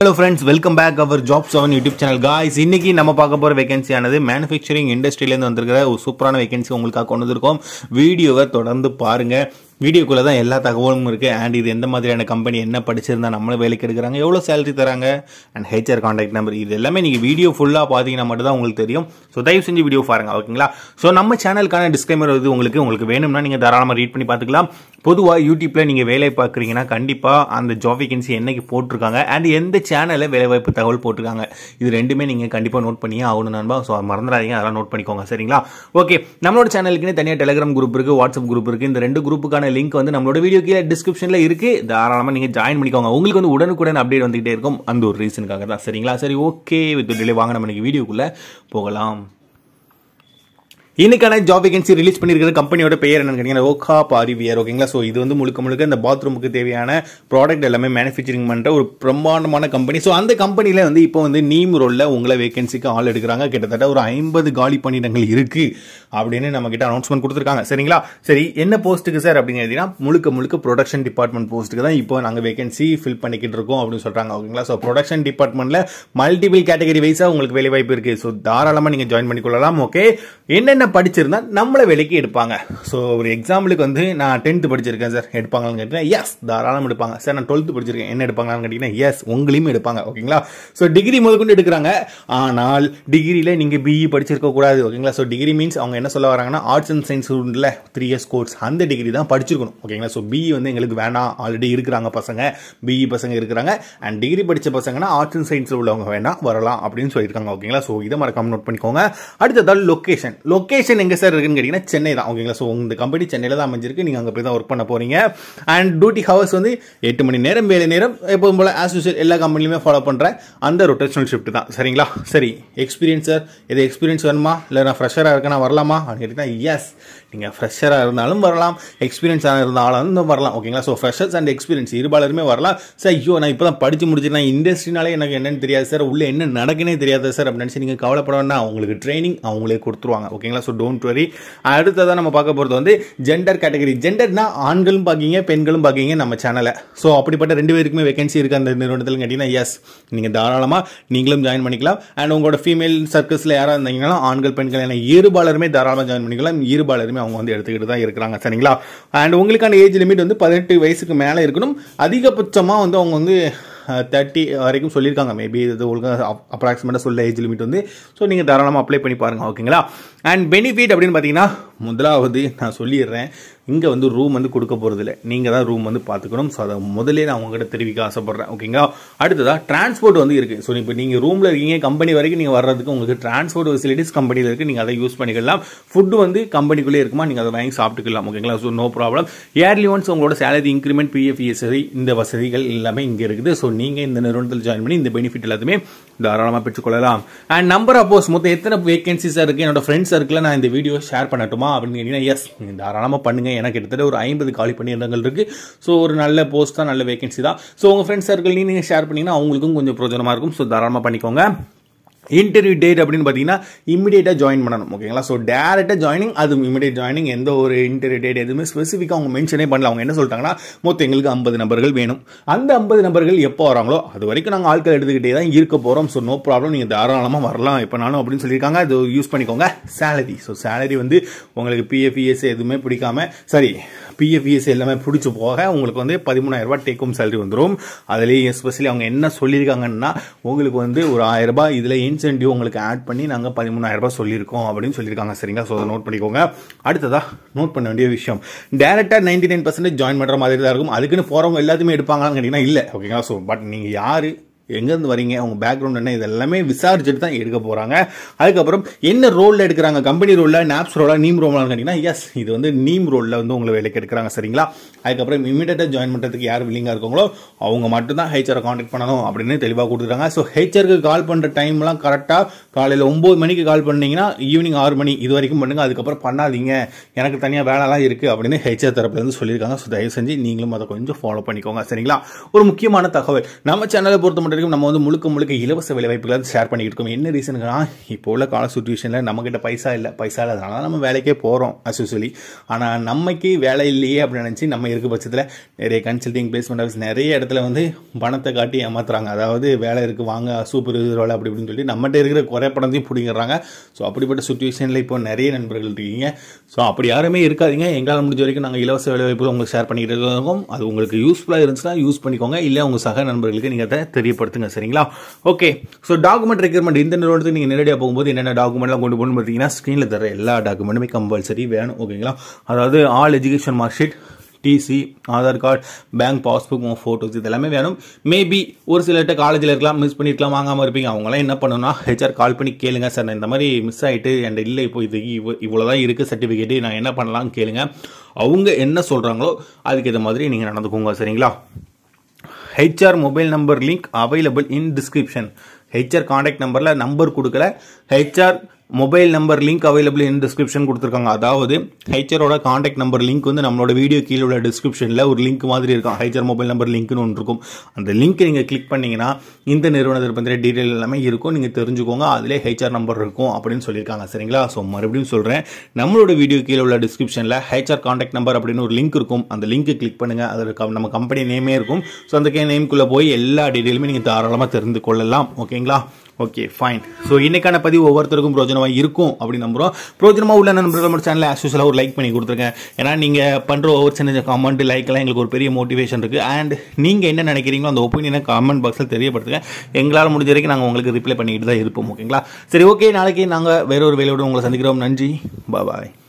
hello friends welcome back our job seven YouTube channel guys இன்னைக்கு நம்ம பார்க்க போகிற வேகன்சியானது மேனுஃபேக்சரிங் இண்டஸ்ட்ரியிலேருந்து வந்திருக்கிற ஒரு சூப்பரான வேகன்சி உங்களுக்காக கொண்டு வந்திருக்கோம் வீடியோவை தொடர்ந்து பாருங்க வீடியோக்குள்ளே தான் எல்லா தகவலும் இருக்குது அண்ட் இது எந்த மாதிரியான கம்பெனி என்ன படிச்சிருந்தா நம்மளும் வேலைக்கு எடுக்கிறாங்க எவ்வளோ சேலரி தராங்க அண்ட் ஹெச்ஆர் காண்டாக்ட் நம்பர் இது எல்லாமே நீங்கள் வீடியோ ஃபுல்லாக பார்த்தீங்கன்னா மட்டும் தான் உங்களுக்கு தெரியும் ஸோ தயவு செஞ்சு வீடியோ பாருங்க ஓகேங்களா ஸோ நம்ம சேனலுக்கான டிஸ்க்ளைமர் வந்து உங்களுக்கு உங்களுக்கு வேணும்னா நீங்கள் தாராளமாக ரீட் பண்ணி பார்த்துக்கலாம் பொதுவாக யூடியூப்பில் நீங்கள் வேலை பார்க்குறீங்கன்னா கண்டிப்பாக அந்த ஜாப் வேகன்சி என்னைக்கு போட்டிருக்காங்க அண்ட் எந்த சேனலில் வேலைவாய்ப்பு தகவல் போட்டிருக்காங்க இது ரெண்டுமே நீங்கள் கண்டிப்பாக நோட் பண்ணியே ஆகணும் நண்பா ஸோ மறந்துடாதீங்க அதெல்லாம் நோட் பண்ணிக்கோங்க சரிங்களா ஓகே நம்மளோட சேனலுக்குன்னு தனியாக டெலிகிராம் குரூப் இருக்குது வாட்ஸ்அப் குரூப் இருக்குது இந்த ரெண்டு குரூப்புக்கான லிங்க் வந்து நம்மளோட வீடியோ கீழே டிஸ்கிரிப்ஷனில் இருக்குது தாராளமாக நீங்கள் ஜாயின் பண்ணிக்கோங்க உங்களுக்கு வந்து உடனுக்குடன் அப்டேட் வந்துகிட்டே இருக்கும் அந்த ஒரு ரீசனுக்காக தான் சரிங்களா சரி ஓகே வித் டிலே வாங்க நம்ம இன்னைக்கு வீடியோக்குள்ளே போகலாம் இன்னைக்கான ஜாப் வேகன்சி ரிலீஸ் பண்ணியிருக்கிற கம்பெனியோட பெயர் என்னன்னு கேட்டீங்கன்னா ஓகா பாரிவியர் ஓகேங்களா ஸோ இது வந்து முழுக்க முழுக்க இந்த பாத்ரூமுக்கு தேவையான ப்ராடக்ட் எல்லாமே மேனுஃபேக்சரிங் பண்ணுற ஒரு பிரம்மாண்டமான கம்பெனி ஸோ அந்த கம்பெனியில் வந்து இப்போ வந்து நீம் ரோலில் உங்களை வேகன்சிக்கு ஆள் எடுக்கிறாங்க கிட்டத்தட்ட ஒரு ஐம்பது காலி பணியிடங்கள் இருக்கு அப்படின்னு நம்ம கிட்ட அனௌன்ஸ்மெண்ட் கொடுத்துருக்காங்க சரிங்களா சரி என்ன போஸ்ட்டுக்கு சார் அப்படின்னு கேட்டீங்கன்னா முழுக்க முழுக்க ப்ரொடக்ஷன் டிபார்ட்மெண்ட் போஸ்ட்டுக்கு தான் இப்போ நாங்கள் வேகன்சி ஃபில் பண்ணிக்கிட்டு இருக்கோம் அப்படின்னு சொல்கிறாங்க ஓகேங்களா ஸோ ப்ரொடக்ஷன் டிபார்ட்மெண்ட்டில் மல்டிபிள் கேட்டகரி வைஸாக உங்களுக்கு வேலை வாய்ப்பு இருக்குது ஸோ தாராளமாக நீங்கள் ஜாயின் பண்ணிக்கொள்ளலாம் ஓகே என்னென்ன படிச்சிருந்தா நம்மளை வேலைக்கு எடுப்பாங்க ஸோ ஒரு எக்ஸாம்பிளுக்கு வந்து நான் டென்த்து படிச்சிருக்கேன் சார் எடுப்பாங்களான்னு கேட்டீங்கன்னா எஸ் தாராளம் எடுப்பாங்க சார் நான் டுவெல்த்து படிச்சிருக்கேன் என்ன எடுப்பாங்களான்னு கேட்டிங்கன்னா எஸ் உங்களையும் எடுப்பாங்க ஓகேங்களா ஸோ டிகிரி முதற்கொண்டு எடுக்கிறாங்க ஆனால் டிகிரியில் நீங்கள் பிஇ படிச்சிருக்க கூடாது ஓகேங்களா ஸோ டிகிரி மீன்ஸ் அவங்க என்ன சொல்ல வராங்கன்னா ஆர்ட்ஸ் அண்ட் சயின்ஸ் உண்டுல த்ரீ இயர்ஸ் கோர்ஸ் அந்த டிகிரி தான் படிச்சிருக்கணும் ஓகேங்களா ஸோ பிஇ வந்து எங்களுக்கு வேணாம் ஆல்ரெடி இருக்கிறாங்க பசங்க பிஇ பசங்க இருக்கிறாங்க அண்ட் டிகிரி படித்த பசங்கன்னா ஆர்ட்ஸ் அண்ட் சயின்ஸில் உள்ளவங்க வேணாம் வரலாம் அப்படின்னு சொல்லியிருக்காங்க ஓகேங்களா ஸோ இதை மறக்காம நோட் பண்ணிக்கோங்க அடுத்ததால் லொக்கேஷன் லொக்கேஷன் எங்கே சார் இருக்குன்னு கேட்டிங்கன்னா சென்னை தான் ஓகேங்களா ஸோ இந்த கம்பெனி சென்னையில் தான் அமைஞ்சிருக்கு நீங்கள் அங்கே போய் தான் ஒர்க் பண்ண போகிறீங்க அண்ட் டியூட்டி ஹவர்ஸ் வந்து எட்டு மணி நேரம் வேலை நேரம் எப்போதும் போல் ஆஸ் யூஸ்வல் எல்லா கம்பெனிலுமே ஃபாலோ பண்ணுற அந்த ரொட்டேஷனல் ஷிஃப்ட் தான் சரிங்களா சரி எக்ஸ்பீரியன்ஸ் சார் இது எக்ஸ்பீரியன்ஸ் வேணுமா இல்லை நான் ஃப்ரெஷராக இருக்கேன் நான் வரலாமா அப்படின்னு கேட்டிங்கன்னா எஸ் நீங்கள் ஃப்ரெஷராக இருந்தாலும் வரலாம் எக்ஸ்பீரியன்ஸாக இருந்தாலும் வரலாம் ஓகேங்களா ஸோ ஃப்ரெஷர்ஸ் அண்ட் எக்ஸ்பீரியன்ஸ் இருபாலருமே வரலாம் சார் ஐயோ நான் இப்போ தான் படித்து முடிச்சிருக்கேன் இண்டஸ்ட்ரினாலே எனக்கு என்னன்னு தெரியாது சார் உள்ளே என்ன நடக்குனே தெரியாது சார் அப்படின்னு நினச்சி நீங்கள் கவலைப்பட வேண்டாம் அவங்களுக்கு ட்ரைனிங் அவங்களே கொடுத்துருவாங்க ஓகேங்களா ஸோ டோன்ட் வரி அடுத்ததான் நம்ம பார்க்க போகிறது வந்து ஜெண்டர் கேட்டகரி ஜெண்டர்னா ஆண்களும் பார்க்கிங்க பெண்களும் பார்க்கிங்க நம்ம சேனலை ஸோ அப்படிப்பட்ட ரெண்டு பேருக்குமே வேகன்சி இருக்குது அந்த நிறுவனத்தில் கேட்டிங்கன்னா எஸ் நீங்கள் தாராளமாக நீங்களும் ஜாயின் பண்ணிக்கலாம் அண்ட் உங்களோட ஃபீமேல் சர்க்கிள்ஸில் யாராக இருந்தீங்கன்னா ஆண்கள் பெண்கள் என இருபாலருமே தாராளமாக ஜாயின் பண்ணிக்கலாம் இருபாலருமே அவங்க வந்து எடுத்துக்கிட்டு தான் இருக்கிறாங்க சரிங்களா அண்ட் உங்களுக்கான ஏஜ் லிமிட் வந்து பதினெட்டு வயசுக்கு மேலே இருக்கணும் அதிகபட்சமாக வந்து அவங்க வந்து தேர்ட்டி வரைக்கும் சொல்லியிருக்காங்க மேபி இது ஒழுங்காக அப்ராக்சிமேட்டாக சொல்ல ஏஜ் லிமிட் வந்து ஸோ நீங்கள் தாராளமாக அப்ளை பண்ணி பாருங்கள் ஓகேங்களா அண்ட் பெனிஃபிட் அப்படின்னு பார்த்தீங்கன்னா முதலாவது நான் சொல்லிடுறேன் இங்கே வந்து ரூம் வந்து கொடுக்க போகிறதில்ல நீங்கள் தான் ரூம் வந்து பார்த்துக்கணும் ஸோ அதை முதலே நான் உங்ககிட்ட தெரிவிக்க ஆசைப்பட்றேன் ஓகேங்களா அடுத்ததாக டிரான்ஸ்போர்ட் வந்து இருக்குது ஸோ இப்போ நீங்கள் ரூமில் இருக்கீங்க கம்பெனி வரைக்கும் நீங்கள் வர்றதுக்கு உங்களுக்கு டிரான்ஸ்போர்ட் ஃபெசிலிட்டிஸ் கம்பெனியில் இருக்குது நீங்கள் அதை யூஸ் பண்ணிக்கலாம் ஃபுட்டு வந்து கம்பெனிக்குள்ளே இருக்குமா நீங்கள் அதை வாங்கி சாப்பிட்டுக்கலாம் ஓகேங்களா so no problem yearly once உங்களோட சேலரி இன்க்ரிமெண்ட் பிஎஃப் இஎஸ்ஐ இந்த வசதிகள் எல்லாமே இங்கே இருக்குது ஸோ நீங்கள் இந்த நிறுவனத்தில் ஜாயின் பண்ணி இந்த பெனிஃபிட் எல்லாத்தையுமே தாராளமாக பெற்றுக்கொள்ளலாம் அண்ட் நம்பர் ஆஃப் போஸ்ட் மொத்தம் எத்தனை வேகன்சிஸாக இருக்குது என்னோட ஃப்ரெண்ட்ஸ் சர்க்கிளில் நான் இந்த வீடியோ ஷேர் பண்ணட்டுமா அப்படின்னு கேட்டிங்கன்னா எஸ் நீங்கள் தாராளமாக பண்ணுங்கள் எனக்கு கிட்டத்தட்ட ஒரு ஐம்பது காலி பணியிடங்கள் இருக்குது ஸோ ஒரு நல்ல போஸ்ட் தான் நல்ல வேகன்சி தான் ஸோ உங்கள் ஃப்ரெண்ட்ஸ் சர்க்கிள் நீங்கள் ஷேர் பண்ணிங்கன்னா அவங்களுக்கும் கொஞ்சம் பிரோஜனமாக இருக்கும் ஸோ தாராளமாக பண்ணிக்கோங்க இன்டர்வியூ டேட் அப்படின்னு பார்த்தீங்கன்னா இமிடியேட்டாக ஜாயின் பண்ணணும் ஓகேங்களா ஸோ டேரெக்டாக ஜாயினிங் அது இமிடியேட் ஜாயினிங் எந்த ஒரு இன்டர்வியூ டேட் எதுவுமே ஸ்பெசிஃபிக்காக அவங்க மென்ஷனே பண்ணல அவங்க என்ன சொல்லிட்டாங்கன்னா மொத்தம் எங்களுக்கு ஐம்பது நபர்கள் வேணும் அந்த ஐம்பது நபர்கள் எப்போ வராங்களோ அது வரைக்கும் நாங்கள் ஆட்கள் எடுத்துக்கிட்டே தான் இருக்க போகிறோம் ஸோ நோ ப்ராப்ளம் நீங்கள் தாராளமாக வரலாம் எப்போனாலும் அப்படின்னு சொல்லியிருக்காங்க அது யூஸ் பண்ணிக்கோங்க சேலரி ஸோ சேலரி வந்து உங்களுக்கு பிஎஃப் இஎஸ்ஐ எதுவுமே பிடிக்காம சரி பிஎஃப் இஎஸ்ஐ எல்லாமே பிடிச்சி போக உங்களுக்கு வந்து பதிமூணாயிரம் ரூபாய் டேக் ஹோம் சேலரி வந்துடும் அதுலேயும் எஸ்பெஷலி அவங்க என்ன சொல்லியிருக்காங்கன்னா உங்களுக்கு வந்து ஒரு ஆயிரம் ரூபாய் இதில் இன்சென்டிவ் உங்களுக்கு ஆட் பண்ணி நாங்கள் பதிமூணாயிரம் ரூபாய் சொல்லியிருக்கோம் அப்படின்னு சொல்லியிருக்காங்க சரிங்களா ஸோ அதை நோட் பண்ணிக்கோங்க அடுத்ததா நோட் பண்ண வேண்டிய விஷயம் டேரெக்டாக நைன்டி நைன் பர்சன்டேஜ் ஜாயின் பண்ணுற மாதிரி தான் இருக்கும் அதுக்குன்னு போகிறவங்க எல்லாத்தையுமே எடுப்பாங்களான்னு கேட்டிங்கன்னா இல்லை ஓகேங்களா ஸோ பட் நீங்கள் யார் எங்கேருந்து வரீங்க அவங்க பேக்ரவுண்ட் என்ன இது எல்லாமே விசாரிச்சுட்டு தான் எடுக்க போகிறாங்க அதுக்கப்புறம் என்ன ரோலில் எடுக்கிறாங்க கம்பெனி ரோலில் நாப்ஸ் ரோலாக நீம் ரோலான்னு கேட்டிங்கன்னா எஸ் இது வந்து நீம் ரோலில் வந்து உங்களை வேலைக்கு எடுக்கிறாங்க சரிங்களா அதுக்கப்புறம் இமீடியட்டாக ஜாயின் பண்ணுறதுக்கு யார் வில்லிங்காக இருக்காங்களோ அவங்க மட்டும் தான் ஹெச்ஆரை காண்டாக்ட் பண்ணணும் அப்படின்னு தெளிவாக கொடுத்துருக்காங்க ஸோ ஹெச்ஆருக்கு கால் பண்ணுற டைம்லாம் கரெக்டாக காலையில் ஒம்பது மணிக்கு கால் பண்ணீங்கன்னா ஈவினிங் ஆறு மணி இது வரைக்கும் பண்ணுங்க அதுக்கப்புறம் பண்ணாதீங்க எனக்கு தனியாக வேலைலாம் இருக்குது அப்படின்னு ஹெச்ஆர் தரப்புலேருந்து சொல்லியிருக்காங்க ஸோ தயவு செஞ்சு நீங்களும் அதை கொஞ்சம் ஃபாலோ பண்ணிக்கோங்க சரிங்களா ஒரு முக்கியமான தகவல் நம்ம சேனலை பொறுத்த மட்டும் வரைக்கும் நம்ம வந்து முழுக்க முழுக்க இலவச வேலை வாய்ப்புகளை ஷேர் பண்ணிக்கிட்டு இருக்கோம் என்ன ரீசனுக்குனா இப்போ உள்ள கால சுச்சுவேஷனில் நம்மக்கிட்ட பைசா இல்லை பைசா இல்லாதனால நம்ம வேலைக்கே போகிறோம் அஸ்யூஸ்வலி ஆனால் நம்மக்கு வேலை இல்லையே அப்படின்னு நினச்சி நம்ம இருக்க பட்சத்தில் நிறைய கன்சல்டிங் பிளேஸ்மெண்ட் ஆஃபீஸ் நிறைய இடத்துல வந்து பணத்தை காட்டி ஏமாத்துறாங்க அதாவது வேலை இருக்குது வாங்க சூப்பர் வேலை அப்படி இப்படின்னு சொல்லி நம்மகிட்ட இருக்கிற குறை பணத்தையும் பிடிங்கிறாங்க ஸோ அப்படிப்பட்ட சுச்சுவேஷனில் இப்போ நிறைய நண்பர்கள் இருக்கீங்க ஸோ அப்படி யாருமே இருக்காதீங்க எங்களால் முடிஞ்ச வரைக்கும் நாங்கள் இலவச வேலை வாய்ப்புகள் உங்களுக்கு ஷேர் பண்ணிக்கிட்டு இருக்கோம் அது உங்களுக்கு யூஸ்ஃபுல்லாக இருந்துச்சுன்னா யூஸ் பண்ணிக்கோங்க இல்லை உங்கள் சக நண்பர்களுக்கு நீங்கள் அதை தெரியப்படுத்துங்க சரிங்களா ஓகே ஸோ டாக்குமெண்ட் ரெக்யர்மெண்ட் இந்த நிறுவனத்துக்கு நீங்கள் நேரடியாக போகும்போது என்னென்ன டாக்குமெண்ட்லாம் கொண்டு போகணும்னு பார்த்தீங்கன்னா ஸ்க்ரீனில் தர எல்லா டாக்குமெண்ட்டுமே கம்பல்சரி வேணும் ஓகேங்களா அதாவது all education mark sheet TC Aadhaar card bank passbook உங்கள் ஃபோட்டோஸ் இது எல்லாமே வேணும் மேபி ஒரு சிலர்கிட்ட காலேஜில் இருக்கலாம் மிஸ் பண்ணிருக்கலாம் வாங்காமல் இருப்பீங்க அவங்களாம் என்ன பண்ணணும்னா ஹெச்ஆர் கால் பண்ணி கேளுங்க சார் நான் இந்த மாதிரி மிஸ் ஆகிட்டு என் இல்லை இப்போ இது இவ்வ- இவ்வளோதான் இருக்குது சர்டிஃபிகேட்டு நான் என்ன பண்ணலாம்னு கேளுங்க அவங்க என்ன சொல்கிறாங்களோ அதுக்கு ஏற்ற மாதிரி நீங்கள் நடந்துக்கோங்க சரிங்களா HR mobile number link available in description HR contact நம்பரில் நம்பர் கொடுக்கல HR mobile number link available in description கொடுத்துருக்காங்க அதாவது ஹெச்ஆரோட காண்டாக்ட் நம்பர் லிங்க் வந்து நம்மளோட வீடியோ கீழே உள்ள டிஸ்கிரிப்ஷனில் ஒரு லிங்க் மாதிரி இருக்கும் ஹெச்ஆர் மொபைல் நம்பர் லிங்க்னு ஒன்று இருக்கும் அந்த லிங்க் நீங்கள் கிளிக் பண்ணீங்கன்னா இந்த நிறுவனத்தை பற்றின டீட்டெயில் எல்லாமே இருக்கும் நீங்கள் தெரிஞ்சுக்கோங்க அதிலே ஹெச்ஆர் நம்பர் இருக்கும் அப்படின்னு சொல்லியிருக்காங்க சரிங்களா ஸோ மறுபடியும் சொல்கிறேன் நம்மளோட வீடியோ கீழே உள்ள டிஸ்கிரிப்ஷனில் ஹெச்ஆர் காண்டாக்ட் நம்பர் அப்படின்னு ஒரு லிங்க் இருக்கும் அந்த லிங்க் கிளிக் பண்ணுங்கள் அதில் கம்- நம்ம கம்பெனி நேமே இருக்கும் ஸோ அந்த நேம்குள்ளே போய் எல்லா டீட்டெயிலுமே நீங்கள் தாராளமாக தெரிந்து கொள்ளலாம் ஓகேங்களா ஓகே ஃபைன் ஸோ இன்னைக்கான பதிவு ஒவ்வொருத்தருக்கும் பிரோஜனமாக இருக்கும் அப்படின்னு நம்புகிறோம் பிரோஜனமாக உள்ள நண்பர்கள் நம்ம சேனலை ஆஸ்யூஸ்வலாக ஒரு லைக் பண்ணி கொடுத்துருங்க ஏன்னா நீங்கள் பண்ணுற ஒவ்வொரு சின்ன கமெண்ட் லைக் எல்லாம் எங்களுக்கு ஒரு பெரிய மோட்டிவேஷன் இருக்குது அண்ட் நீங்கள் என்ன நினைக்கிறீங்களோ அந்த ஒப்பீனியனை கமெண்ட் பாக்ஸில் தெரியப்படுத்துங்க எங்களால் முடிஞ்ச வரைக்கும் நாங்கள் உங்களுக்கு ரிப்ளை பண்ணிக்கிட்டு தான் இருப்போம் ஓகேங்களா சரி ஓகே நாளைக்கு நாங்கள் வேற ஒரு வேலையோடு உங்களை சந்திக்கிறோம் நன்றி பாய்